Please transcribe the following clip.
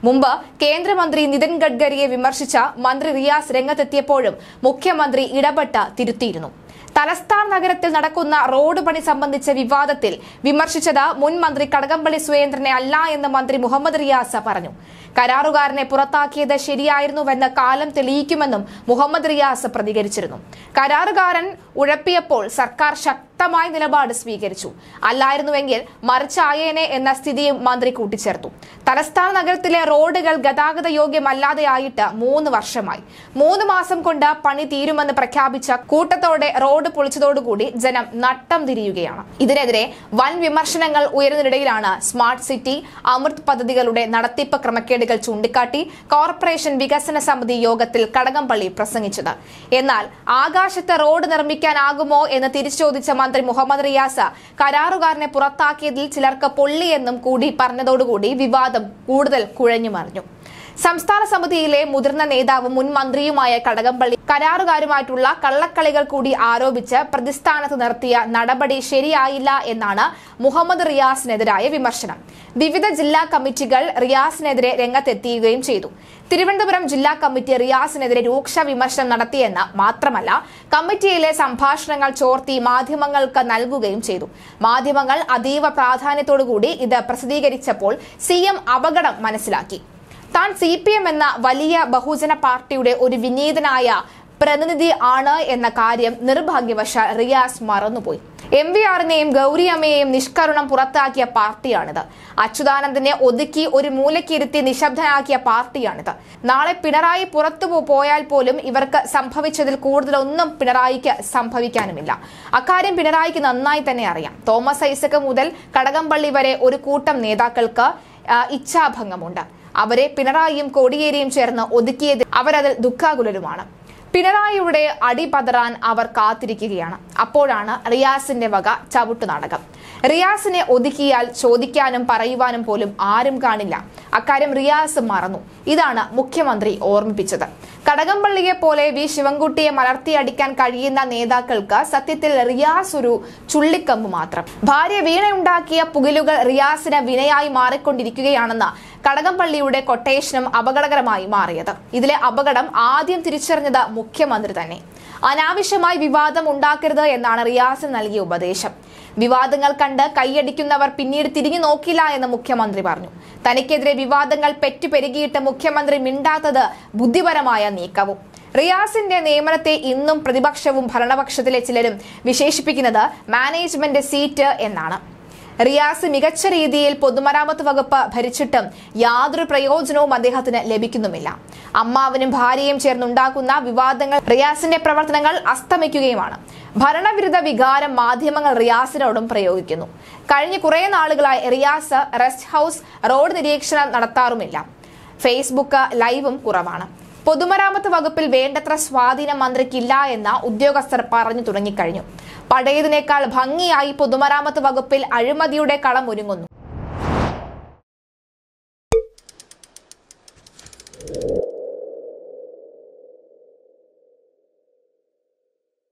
മുമ്പ് കേന്ദ്രമന്ത്രി നിതിൻ ഗഡ്കരിയെ വിമർശിച്ച മന്ത്രി റിയാസ് രംഗത്തെത്തിയപ്പോഴും മുഖ്യമന്ത്രി ഇടപെട്ട് തിരുത്തിയിരുന്നു തലസ്ഥാന നഗരത്തിൽ നടക്കുന്ന റോഡ് പണി സംബന്ധിച്ച വിവാദത്തിൽ വിമർശിച്ചത് മുൻ മന്ത്രി കടകംപള്ളി സുരേന്ദ്രനെ അല്ല എന്ന് മന്ത്രി മുഹമ്മദ് റിയാസ് പറഞ്ഞു കരാറുകാരനെ പുറത്താക്കിയത് ശരിയായിരുന്നുവെന്ന് കാലം തെളിയിക്കുമെന്നും മുഹമ്മദ് റിയാസ് പ്രതികരിച്ചിരുന്നു കരാറുകാരൻ ഉഴപ്പിയപ്പോൾ സർക്കാർ ശക്തമായ നിലപാട് സ്വീകരിച്ചു അല്ലായിരുന്നുവെങ്കിൽ മറിച്ചായേനെ എന്ന സ്ഥിതിയും മന്ത്രി കൂട്ടിച്ചേർത്തു തലസ്ഥാന നഗരത്തിലെ റോഡുകൾ ഗതാഗത യോഗ്യമല്ലാതെയായിട്ട് മൂന്ന് വർഷമായി മൂന്ന് മാസം കൊണ്ട് പണി തീരുമെന്ന് പ്രഖ്യാപിച്ച കൂട്ടത്തോടെ റോഡ് പൊളിച്ചതോടുകൂടി ജനം നട്ടം തിരിയുകയാണ് ഇതിനെതിരെ വൻ വിമർശനങ്ങൾ ഉയരുന്നതിനിടയിലാണ് സ്മാർട്ട് സിറ്റി അമൃത് പദ്ധതികളുടെ നടത്തിപ്പ് ക്രമക്കേടുകൾ ചൂണ്ടിക്കാട്ടി കോർപ്പറേഷൻ വികസന സമിതി യോഗത്തിൽ കടകംപള്ളി പ്രസംഗിച്ചത് എന്നാൽ ആകാശത്ത് റോഡ് നിർമ്മിക്കാനാകുമോ എന്ന് തിരിച്ചോദിച്ച മന്ത്രി മുഹമ്മദ് റിയാസ് കരാറുകാരനെ പുറത്താക്കിയതിൽ ചിലർക്ക് പൊള്ളിയെന്നും കൂടി പറഞ്ഞതോടുകൂടി വിവാദം കൂടുതൽ കുഴഞ്ഞു മറിഞ്ഞു സംസ്ഥാന സമിതിയിലെ മുതിർന്ന നേതാവും മുൻ മന്ത്രിയുമായ കടകംപള്ളി കരാറുകാരുമായിട്ടുള്ള കള്ളക്കളികൾ കൂടി ആരോപിച്ച് പ്രതിസ്ഥാനത്ത് നിർത്തിയ നടപടി ശരിയായില്ല എന്നാണ് മുഹമ്മദ് റിയാസിനെതിരായ വിമർശനം വിവിധ ജില്ലാ കമ്മിറ്റികൾ റിയാസിനെതിരെ രംഗത്തെത്തിയുകയും ചെയ്തു തിരുവനന്തപുരം ജില്ലാ കമ്മിറ്റി റിയാസിനെതിരെ രൂക്ഷ വിമർശനം നടത്തിയെന്ന് മാത്രമല്ല കമ്മിറ്റിയിലെ സംഭാഷണങ്ങൾ ചോർത്തി മാധ്യമങ്ങൾക്ക് നൽകുകയും ചെയ്തു മാധ്യമങ്ങൾ അതീവ പ്രാധാന്യത്തോടുകൂടി ഇത് പ്രസിദ്ധീകരിച്ചപ്പോൾ സി അപകടം മനസ്സിലാക്കി താൻ സി പി എം എന്ന വലിയ ബഹുജന പാർട്ടിയുടെ ഒരു വിനീതനായ പ്രതിനിധി ആണ് എന്ന കാര്യം നിർഭാഗ്യവശാൽ റിയാസ് മറന്നുപോയി എം വി ആറിനെയും ഗൗരിയമ്മയെയും നിഷ്കരുണം പുറത്താക്കിയ പാർട്ടിയാണിത് അച്യുതാനന്ദനെ ഒതുക്കി ഒരു മൂലക്കിരുത്തി നിശബ്ദനാക്കിയ പാർട്ടിയാണിത് നാളെ പിണറായി പുറത്തു പോ- പോയാൽ പോലും ഇവർക്ക് സംഭവിച്ചതിൽ കൂടുതലൊന്നും പിണറായിക്ക് സംഭവിക്കാനുമില്ല അക്കാര്യം പിണറായിക്ക് നന്നായി തന്നെ അറിയാം തോമസ് ഐസക് മുതൽ കടകംപള്ളി വരെ ഒരു കൂട്ടം നേതാക്കൾക്ക് ആ, ഇച്ഛാഭംഗമുണ്ട് അവരെ പിണറായിയും കോടിയേരിയും ചേർന്ന് ഒതുക്കിയത് അവരതിൽ ദുഃഖാകുലരുമാണ് പിണറായിയുടെ അടിപതറാൻ അവർ കാത്തിരിക്കുകയാണ് അപ്പോഴാണ് റിയാസിന്റെ വക ചവിട്ടു നാടകം റിയാസിനെ ഒതുക്കിയാൽ ചോദിക്കാനും പറയുവാനും പോലും ആരും കാണില്ല അക്കാര്യം റിയാസ് മറന്നു ഇതാണ് മുഖ്യമന്ത്രി ഓർമ്മിപ്പിച്ചത് കടകംപള്ളിയെ പോലെ വി ശിവൻകുട്ടിയെ മലർത്തിയടിക്കാൻ കഴിയുന്ന നേതാക്കൾക്ക് സത്യത്തിൽ റിയാസ് ഒരു ചുള്ളിക്കമ്പ് മാത്രം ഭാര്യ വീണയുണ്ടാക്കിയ പുകിലുകൾ റിയാസിന് വിനയായി മാറിക്കൊണ്ടിരിക്കുകയാണെന്ന് കടകംപള്ളിയുടെ കൊട്ടേഷനും അപകടകരമായി മാറിയത് ഇതിലെ അപകടം ആദ്യം തിരിച്ചറിഞ്ഞത് മുഖ്യമന്ത്രി തന്നെ അനാവശ്യമായി വിവാദം ഉണ്ടാക്കരുത് എന്നാണ് റിയാസിന് നൽകിയ ഉപദേശം വിവാദങ്ങൾ കണ്ട് കൈയടിക്കുന്നവർ പിന്നീട് തിരിഞ്ഞു നോക്കില്ല എന്ന് മുഖ്യമന്ത്രി പറഞ്ഞു തനിക്കെതിരെ വിവാദങ്ങൾ പെറ്റുപെരുകിയിട്ട് മുഖ്യമന്ത്രി മിണ്ടാത്തത് ബുദ്ധിപരമായ നീക്കവും റിയാസിന്റെ നിയമനത്തെ ഇന്നും പ്രതിപക്ഷവും ഭരണപക്ഷത്തിലെ ചിലരും വിശേഷിപ്പിക്കുന്നത് മാനേജ്മെന്റ് സീറ്റ് എന്നാണ് റിയാസ് മികച്ച രീതിയിൽ പൊതുമരാമത്ത് വകുപ്പ് ഭരിച്ചിട്ടും യാതൊരു പ്രയോജനവും അദ്ദേഹത്തിന് ലഭിക്കുന്നുമില്ല അമ്മാവനും ഭാര്യയും ചേർന്നുണ്ടാക്കുന്ന വിവാദങ്ങൾ റിയാസിന്റെ പ്രവർത്തനങ്ങൾ അസ്തമിക്കുകയുമാണ് ഭരണവിരുദ്ധ വികാരം മാധ്യമങ്ങൾ റിയാസിനോടും പ്രയോഗിക്കുന്നു കഴിഞ്ഞ കുറെ നാളുകളായി റിയാസ് റെസ്റ്റ് ഹൌസ് റോഡ് നിരീക്ഷണം നടത്താറുമില്ല ഫേസ്ബുക്ക് ലൈവും കുറവാണ് പൊതുമരാമത്ത് വകുപ്പിൽ വേണ്ടത്ര സ്വാധീനം മന്ത്രിക്കില്ല എന്ന ഉദ്യോഗസ്ഥർ പറഞ്ഞു തുടങ്ങിക്കഴിഞ്ഞു പഴയതിനേക്കാൾ ഭംഗിയായി പൊതുമരാമത്ത് വകുപ്പിൽ അഴിമതിയുടെ കളം ഒരുങ്ങുന്നു